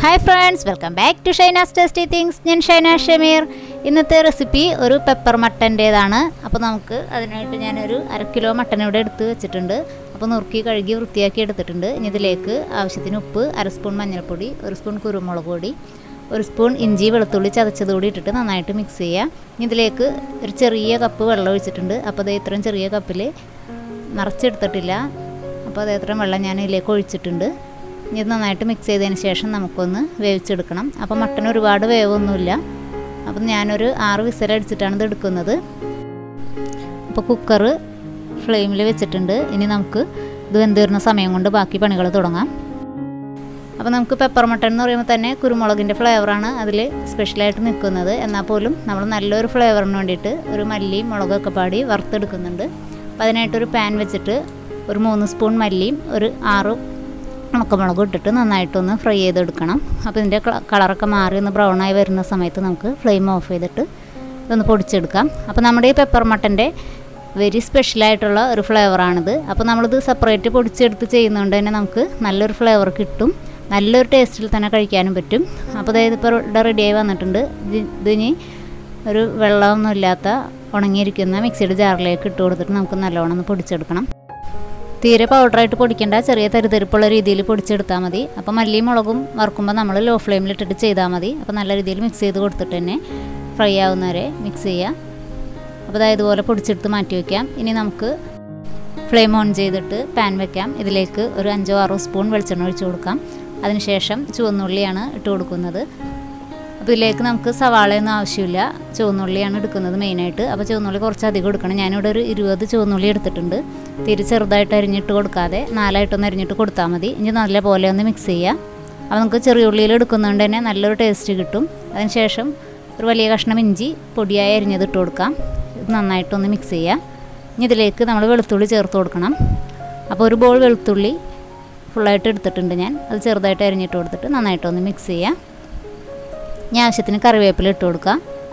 hi friends welcome back to Shaina's tasty things ഞാൻ ഷൈന ഷമീർ ഇന്നത്തെ recipe ഒരു പെപ്പർ മട്ടൻ്റേതാണ് അപ്പോൾ നമുക്ക് അതിനായിട്ട് ഞാനൊരു അര കിലോ മട്ടൻ ഇവിടെ എടുത്ത് വെച്ചിട്ടുണ്ട് അപ്പോൾ നുറുക്കി കഴുകി വൃത്തിയാക്കി എടുത്തിട്ടുണ്ട് ഇനി ഇതിലേക്ക് ആവശ്യത്തിന് ഉപ്പ് അര സ്പൂൺ മഞ്ഞൾപ്പൊടി ഒരു സ്പൂൺ കുരുമുളക് പൊടി ഒരു സ്പൂൺ ഇഞ്ചി വെളുത്തുള്ളി ചതച്ചത് കൂടി ഇട്ടിട്ട് നന്നായിട്ട് മിക്സ് ചെയ്യുക ഇനി ഇതിലേക്ക് ഒരു ചെറിയ കപ്പ് വെള്ളം ഒഴിച്ചിട്ടുണ്ട് അപ്പോൾ അത് ഇത്രയും ചെറിയ കപ്പിൽ നിറച്ചെടുത്തിട്ടില്ല അപ്പോൾ അത് ഇത്രയും വെള്ളം ഞാൻ ഇതിലേക്ക് ഒഴിച്ചിട്ടുണ്ട് ഇനി ഇത് നന്നായിട്ട് മിക്സ് ചെയ്തതിന് ശേഷം നമുക്കൊന്ന് വേവിച്ചെടുക്കണം അപ്പോൾ മട്ടൻ ഒരുപാട് വേവൊന്നുമില്ല അപ്പം ഞാനൊരു ആറ് വിസലടിച്ചിട്ടാണ് ഇത് എടുക്കുന്നത് അപ്പോൾ കുക്കർ ഫ്ലെയിമിൽ വെച്ചിട്ടുണ്ട് ഇനി നമുക്ക് ഇത് വെന്ത് വരുന്ന സമയം കൊണ്ട് ബാക്കി പണികൾ തുടങ്ങാം അപ്പോൾ നമുക്ക് പെപ്പർ മട്ടൺ എന്ന് പറയുമ്പോൾ തന്നെ കുരുമുളകിൻ്റെ ഫ്ലേവറാണ് അതിൽ സ്പെഷ്യലായിട്ട് നിൽക്കുന്നത് എന്നാൽ പോലും നമ്മൾ നല്ലൊരു ഫ്ലേവറിന് വേണ്ടിയിട്ട് ഒരു മല്ലി മുളകൊക്കെ പാടി വറുത്തെടുക്കുന്നുണ്ട് അപ്പോൾ അതിനായിട്ടൊരു പാൻ വെച്ചിട്ട് ഒരു മൂന്ന് സ്പൂൺ മല്ലിയും ഒരു ആറ് ഉണക്കമുളകും ഇട്ടിട്ട് നന്നായിട്ടൊന്ന് ഫ്രൈ ചെയ്തെടുക്കണം അപ്പോൾ ഇതിൻ്റെ കളറൊക്കെ മാറി ഒന്ന് ബ്രൗൺ ആയി വരുന്ന സമയത്ത് നമുക്ക് ഫ്ലെയിം ഓഫ് ചെയ്തിട്ട് ഇതൊന്ന് പൊടിച്ചെടുക്കാം അപ്പോൾ നമ്മുടെ ഈ പെപ്പർ മട്ടൻ്റെ വെരി സ്പെഷ്യലായിട്ടുള്ള ഒരു ഫ്ലേവറാണിത് അപ്പോൾ നമ്മളിത് സെപ്പറേറ്റ് പൊടിച്ചെടുത്ത് ചെയ്യുന്നതുകൊണ്ട് തന്നെ നമുക്ക് നല്ലൊരു ഫ്ലേവർ കിട്ടും നല്ലൊരു ടേസ്റ്റിൽ തന്നെ കഴിക്കാനും പറ്റും അപ്പോൾ അതായത് ഇപ്പോൾ ഇവിടെ റെഡിയായി വന്നിട്ടുണ്ട് ഇത് ഇതിന് ഒരു വെള്ളമൊന്നും ഇല്ലാത്ത ഉണങ്ങിയിരിക്കുന്ന മിക്സിയുടെ ജാറിലേക്ക് ഇട്ട് കൊടുത്തിട്ട് നമുക്ക് നല്ലോണം ഒന്ന് പൊടിച്ചെടുക്കണം തീരെ പൗഡറായിട്ട് പൊടിക്കേണ്ട ചെറിയ തരിതരിപ്പുള്ള രീതിയിൽ പൊടിച്ചെടുത്താൽ മതി അപ്പോൾ മല്ലിയും മുളകും വറുക്കുമ്പോൾ നമ്മൾ ലോ ഫ്ലെയിമിൽ ഇട്ടിട്ട് ചെയ്താൽ മതി അപ്പോൾ നല്ല രീതിയിൽ മിക്സ് ചെയ്ത് കൊടുത്തിട്ട് തന്നെ ഫ്രൈ ആവുന്നവരെ മിക്സ് ചെയ്യുക അപ്പോൾ അതായത് ഇതുപോലെ പൊടിച്ചെടുത്ത് മാറ്റി വയ്ക്കാം ഇനി നമുക്ക് ഫ്ലെയിം ഓൺ ചെയ്തിട്ട് പാൻ വെക്കാം ഇതിലേക്ക് ഒരു അഞ്ചോ ആറോ സ്പൂൺ വെളിച്ചെണ്ണ ഒഴിച്ച് കൊടുക്കാം അതിനുശേഷം ചുവന്നുള്ളിയാണ് ഇട്ട് കൊടുക്കുന്നത് അപ്പോൾ ഇതിലേക്ക് നമുക്ക് സവാളയൊന്നും ആവശ്യമില്ല ചുവന്നുള്ളിയാണ് എടുക്കുന്നത് മെയിനായിട്ട് അപ്പോൾ ചുവന്നുള്ളി കുറച്ച് അധികം എടുക്കണം ഞാനിവിടെ ഒരു ഇരുപത് ചുവന്നുള്ളി എടുത്തിട്ടുണ്ട് തിരി ചെറുതായിട്ട് അരിഞ്ഞിട്ട് കൊടുക്കാതെ നാലായിട്ടൊന്ന് അരിഞ്ഞിട്ട് കൊടുത്താൽ മതി ഇനി നല്ല പോലെ ഒന്ന് മിക്സ് ചെയ്യുക അപ്പോൾ നമുക്ക് ചെറിയ ഉള്ളിയിൽ എടുക്കുന്നതുകൊണ്ട് തന്നെ നല്ലൊരു ടേസ്റ്റ് കിട്ടും അതിനുശേഷം ഒരു വലിയ കഷ്ണം ഇഞ്ചി പൊടിയായി അരിഞ്ഞത് ഇട്ട് കൊടുക്കാം ഇത് നന്നായിട്ടൊന്ന് മിക്സ് ചെയ്യുക ഇനി ഇതിലേക്ക് നമ്മൾ വെളുത്തുള്ളി ചേർത്ത് കൊടുക്കണം അപ്പോൾ ഒരു ബോൾ വെളുത്തുള്ളി ഫുള്ളായിട്ട് എടുത്തിട്ടുണ്ട് ഞാൻ അത് ചെറുതായിട്ട് അരിഞ്ഞിട്ട് കൊടുത്തിട്ട് നന്നായിട്ടൊന്ന് മിക്സ് ചെയ്യുക ഇനി ആവശ്യത്തിന് കറിവേപ്പില ഇട്ട് കൊടുക്കുക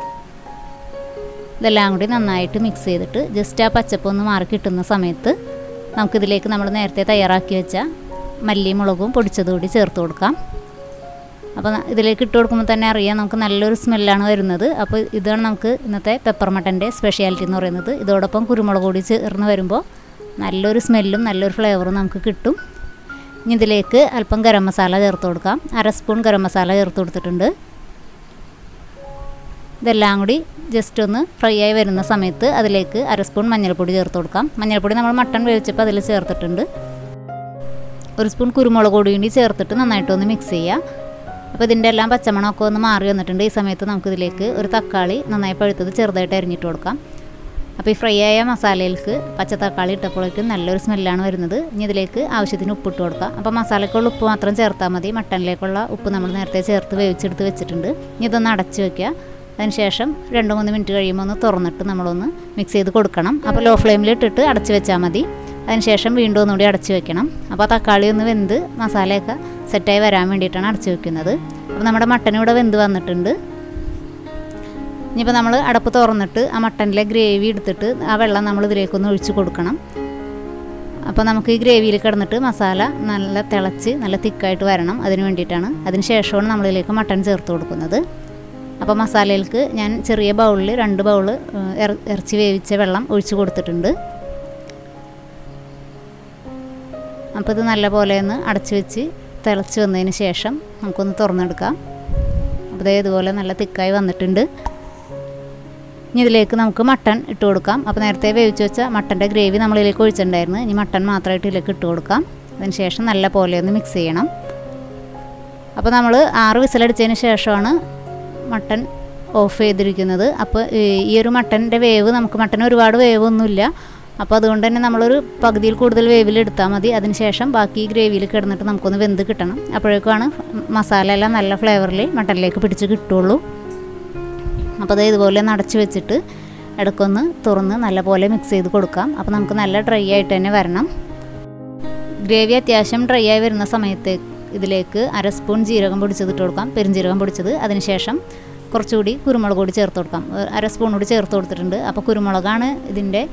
ഇതെല്ലാം കൂടി നന്നായിട്ട് മിക്സ് ചെയ്തിട്ട് ജസ്റ്റ് ആ പച്ചപ്പ് ഒന്ന് മാറി കിട്ടുന്ന സമയത്ത് നമുക്കിതിലേക്ക് നമ്മൾ നേരത്തെ തയ്യാറാക്കി വെച്ച മല്ലിയും മുളകും പൊടിച്ചതുകൂടി ചേർത്ത് കൊടുക്കാം അപ്പോൾ ഇതിലേക്ക് ഇട്ട് കൊടുക്കുമ്പോൾ തന്നെ അറിയാം നമുക്ക് നല്ലൊരു സ്മെല്ലാണ് വരുന്നത് അപ്പോൾ ഇതാണ് നമുക്ക് ഇന്നത്തെ പെപ്പർ മട്ടൻ്റെ സ്പെഷ്യാലിറ്റി എന്ന് പറയുന്നത് ഇതോടൊപ്പം കുരുമുളക് പൊടി ചേർന്ന് വരുമ്പോൾ നല്ലൊരു സ്മെല്ലും നല്ലൊരു ഫ്ലേവറും നമുക്ക് കിട്ടും ഇനി ഇതിലേക്ക് അല്പം ഗരം മസാല ചേർത്ത് കൊടുക്കാം അര സ്പൂൺ ഗരം മസാല ചേർത്ത് കൊടുത്തിട്ടുണ്ട് ഇതെല്ലാം കൂടി ജസ്റ്റ് ഒന്ന് ഫ്രൈ ആയി വരുന്ന സമയത്ത് അതിലേക്ക് അര സ്പൂൺ മഞ്ഞൾപ്പൊടി ചേർത്ത് കൊടുക്കാം മഞ്ഞൾപ്പൊടി നമ്മൾ മട്ടൺ വേവിച്ചപ്പോൾ അതിൽ ചേർത്തിട്ടുണ്ട് ഒരു സ്പൂൺ കുരുമുളക് പൊടി കൂടി ചേർത്തിട്ട് നന്നായിട്ടൊന്ന് മിക്സ് ചെയ്യുക അപ്പോൾ ഇതിൻ്റെ എല്ലാം പച്ചമണമൊക്കെ ഒന്ന് മാറി വന്നിട്ടുണ്ട് ഈ സമയത്ത് നമുക്കിതിലേക്ക് ഒരു തക്കാളി നന്നായി പഴുത്തത് ചെറുതായിട്ട് അരിഞ്ഞിട്ട് കൊടുക്കാം അപ്പോൾ ഈ ഫ്രൈ ആയ മസാലയിലേക്ക് പച്ച തക്കാളി ഇട്ടപ്പോഴേക്കും നല്ലൊരു സ്മെല്ലാണ് വരുന്നത് ഇനി ഇതിലേക്ക് ആവശ്യത്തിന് ഉപ്പിട്ട് കൊടുക്കാം അപ്പോൾ മസാലക്കുള്ള ഉപ്പ് മാത്രം ചേർത്താൽ മതി മട്ടനിലേക്കുള്ള ഉപ്പ് നമ്മൾ നേരത്തെ ചേർത്ത് വേവിച്ചെടുത്ത് വെച്ചിട്ടുണ്ട് ഇനി ഇതൊന്ന് അടച്ച് വയ്ക്കുക അതിനുശേഷം രണ്ട് മൂന്ന് മിനിറ്റ് കഴിയുമ്പോൾ ഒന്ന് തുറന്നിട്ട് നമ്മളൊന്ന് മിക്സ് ചെയ്ത് കൊടുക്കണം അപ്പോൾ ലോ ഫ്ലെയിമിൽ ഇട്ടിട്ട് അടച്ച് വെച്ചാൽ മതി അതിനുശേഷം വീണ്ടും ഒന്നുകൂടി അടച്ച് വെക്കണം അപ്പോൾ തക്കാളി ഒന്ന് വെന്ത് മസാലയൊക്കെ സെറ്റായി വരാൻ വേണ്ടിയിട്ടാണ് അടച്ച് വെക്കുന്നത് അപ്പോൾ നമ്മുടെ മട്ടൻ ഇവിടെ വെന്ത് വന്നിട്ടുണ്ട് ഇനിയിപ്പോൾ നമ്മൾ അടപ്പ് തുറന്നിട്ട് ആ മട്ടനിലെ ഗ്രേവി എടുത്തിട്ട് ആ വെള്ളം നമ്മൾ ഇതിലേക്കൊന്ന് ഒഴിച്ച് കൊടുക്കണം അപ്പോൾ നമുക്ക് ഈ ഗ്രേവിയിൽ കിടന്നിട്ട് മസാല നല്ല തിളച്ച് നല്ല തിക്കായിട്ട് വരണം അതിന് വേണ്ടിയിട്ടാണ് അതിന് ശേഷമാണ് നമ്മളിതിലേക്ക് മട്ടൻ ചേർത്ത് കൊടുക്കുന്നത് അപ്പോൾ മസാലയിലേക്ക് ഞാൻ ചെറിയ ബൗളിൽ രണ്ട് ബൗള് ഇറച്ചി വേവിച്ച വെള്ളം ഒഴിച്ച് കൊടുത്തിട്ടുണ്ട് അപ്പോൾ ഇത് നല്ല പോലെ ഒന്ന് അടച്ച് വെച്ച് തിളച്ച് വന്നതിന് ശേഷം നമുക്കൊന്ന് തുറന്നെടുക്കാം അപ്പോൾ ഇതേ ഇതുപോലെ നല്ല തിക്കായി വന്നിട്ടുണ്ട് ഇനി ഇതിലേക്ക് നമുക്ക് മട്ടൺ ഇട്ട് കൊടുക്കാം അപ്പോൾ നേരത്തെ വേവിച്ച് വെച്ച മട്ടൻ്റെ ഗ്രേവി നമ്മളിതിലേക്ക് ഒഴിച്ചിട്ടുണ്ടായിരുന്നു ഇനി മട്ടൺ മാത്രമായിട്ട് ഇതിലേക്ക് ഇട്ട് കൊടുക്കാം അതിന് ശേഷം നല്ല പോലെ ഒന്ന് മിക്സ് ചെയ്യണം അപ്പോൾ നമ്മൾ ആറ് വിസിലടിച്ചതിന് ശേഷമാണ് മട്ടൺ ഓഫ് ചെയ്തിരിക്കുന്നത് അപ്പോൾ ഈ ഒരു മട്ടൻ്റെ വേവ് നമുക്ക് മട്ടൻ ഒരുപാട് വേവൊന്നുമില്ല അപ്പോൾ അതുകൊണ്ട് തന്നെ നമ്മളൊരു പകുതിയിൽ കൂടുതൽ വേവിൽ എടുത്താൽ മതി അതിനുശേഷം ബാക്കി ഗ്രേവിയിൽ കിടന്നിട്ട് നമുക്കൊന്ന് വെന്ത് കിട്ടണം അപ്പോഴേക്കാണ് മസാല എല്ലാം നല്ല ഫ്ലേവറിൽ മട്ടനിലേക്ക് പിടിച്ച് കിട്ടുള്ളൂ അപ്പോൾ അത് ഇതുപോലെ നടച്ച് വെച്ചിട്ട് ഇടയ്ക്കൊന്ന് തുറന്ന് നല്ലപോലെ മിക്സ് ചെയ്ത് കൊടുക്കാം അപ്പോൾ നമുക്ക് നല്ല ഡ്രൈ ആയിട്ട് തന്നെ വരണം ഗ്രേവി അത്യാവശ്യം ഡ്രൈ ആയി വരുന്ന സമയത്ത് ഇതിലേക്ക് അര സ്പൂൺ ജീരകം പൊടിച്ചത് ഇട്ട് കൊടുക്കാം പെരുംജീരകം പൊടിച്ചത് അതിനുശേഷം കുറച്ചുകൂടി കുരുമുളക് കൂടി ചേർത്ത് കൊടുക്കാം അര സ്പൂൺ കൂടി ചേർത്ത് കൊടുത്തിട്ടുണ്ട് അപ്പോൾ കുരുമുളകാണ് ഇതിൻ്റെ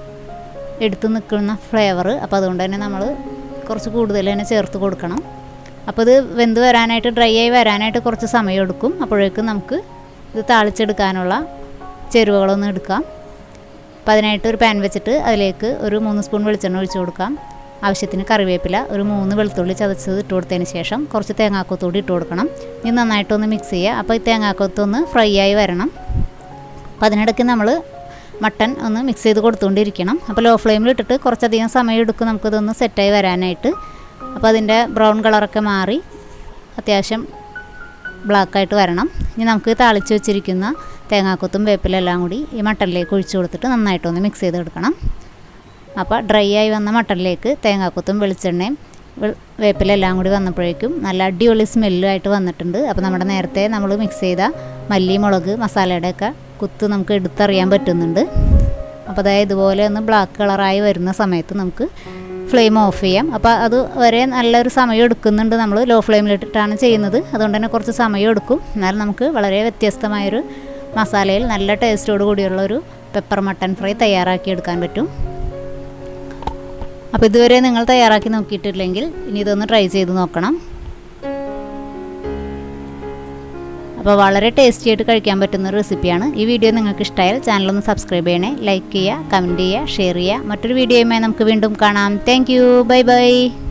എടുത്ത് നിൽക്കുന്ന ഫ്ലേവർ അപ്പോൾ അതുകൊണ്ട് തന്നെ നമ്മൾ കുറച്ച് കൂടുതൽ തന്നെ ചേർത്ത് കൊടുക്കണം അപ്പോൾ ഇത് വെന്ത് വരാനായിട്ട് ഡ്രൈ ആയി വരാനായിട്ട് കുറച്ച് സമയം എടുക്കും അപ്പോഴേക്കും നമുക്ക് ഇത് താളിച്ചെടുക്കാനുള്ള ചേരുവകളൊന്നും എടുക്കാം അപ്പോൾ അതിനായിട്ട് ഒരു പാൻ വെച്ചിട്ട് അതിലേക്ക് ഒരു മൂന്ന് സ്പൂൺ വെളിച്ചെണ്ണ ഒഴിച്ചു കൊടുക്കാം ആവശ്യത്തിന് കറിവേപ്പില ഒരു മൂന്ന് വെളുത്തുള്ളി ചതച്ചത് ഇട്ട് കൊടുത്തതിന് ശേഷം കുറച്ച് തേങ്ങാക്കൊത്തൂടി ഇട്ട് കൊടുക്കണം ഇനി നന്നായിട്ടൊന്ന് മിക്സ് ചെയ്യുക അപ്പോൾ ഈ തേങ്ങാക്കൊത്തൊന്ന് ഫ്രൈ ആയി വരണം അപ്പോൾ അതിനിടയ്ക്ക് നമ്മൾ മട്ടൻ ഒന്ന് മിക്സ് ചെയ്ത് കൊടുത്തുകൊണ്ടിരിക്കണം അപ്പോൾ ലോ ഫ്ലെയിമിൽ ഇട്ടിട്ട് കുറച്ചധികം സമയം എടുക്കും നമുക്കിതൊന്ന് സെറ്റായി വരാനായിട്ട് അപ്പോൾ അതിൻ്റെ ബ്രൗൺ കളറൊക്കെ മാറി അത്യാവശ്യം ബ്ലാക്കായിട്ട് വരണം ഇനി നമുക്ക് താളിച്ച് വെച്ചിരിക്കുന്ന തേങ്ങാക്കൊത്തും വേപ്പിലെല്ലാം കൂടി ഈ മട്ടനിലേക്ക് ഒഴിച്ചു കൊടുത്തിട്ട് നന്നായിട്ടൊന്ന് മിക്സ് ചെയ്തെടുക്കണം അപ്പോൾ ഡ്രൈ ആയി വന്ന മട്ടനിലേക്ക് തേങ്ങാക്കൊത്തും വെളിച്ചെണ്ണയും വേപ്പിലെല്ലാം കൂടി വന്നപ്പോഴേക്കും നല്ല അടിപൊളി സ്മെല്ലുമായിട്ട് വന്നിട്ടുണ്ട് അപ്പോൾ നമ്മുടെ നേരത്തെ നമ്മൾ മിക്സ് ചെയ്ത മല്ലി മുളക് മസാലയുടെ ഒക്കെ കുത്ത് നമുക്ക് എടുത്തറിയാൻ പറ്റുന്നുണ്ട് അപ്പോൾ അതായത് ഇതുപോലെ ഒന്ന് ബ്ലാക്ക് കളറായി വരുന്ന സമയത്ത് നമുക്ക് ഫ്ലെയിം ഓഫ് ചെയ്യാം അപ്പോൾ അത് വരെ നല്ലൊരു സമയം എടുക്കുന്നുണ്ട് നമ്മൾ ലോ ഫ്ലെയിമിലിട്ടിട്ടാണ് ചെയ്യുന്നത് അതുകൊണ്ട് തന്നെ കുറച്ച് സമയം എടുക്കും എന്നാൽ നമുക്ക് വളരെ വ്യത്യസ്തമായൊരു മസാലയിൽ നല്ല ടേസ്റ്റോട് കൂടിയുള്ള ഒരു പെപ്പർ മട്ടൻ ഫ്രൈ തയ്യാറാക്കി എടുക്കാൻ പറ്റും അപ്പോൾ ഇതുവരെ നിങ്ങൾ തയ്യാറാക്കി നോക്കിയിട്ടില്ലെങ്കിൽ ഇനി ഇതൊന്ന് ട്രൈ ചെയ്ത് നോക്കണം അപ്പോൾ വളരെ ടേസ്റ്റി ആയിട്ട് കഴിക്കാൻ പറ്റുന്ന ഒരു റെസിപ്പിയാണ് ഈ വീഡിയോ നിങ്ങൾക്ക് ഇഷ്ടമായാൽ ചാനലൊന്ന് സബ്സ്ക്രൈബ് ചെയ്യണേ ലൈക്ക് ചെയ്യുക കമൻറ്റ് ചെയ്യുക ഷെയർ ചെയ്യുക മറ്റൊരു വീഡിയോയുമായി നമുക്ക് വീണ്ടും കാണാം താങ്ക് ബൈ ബൈ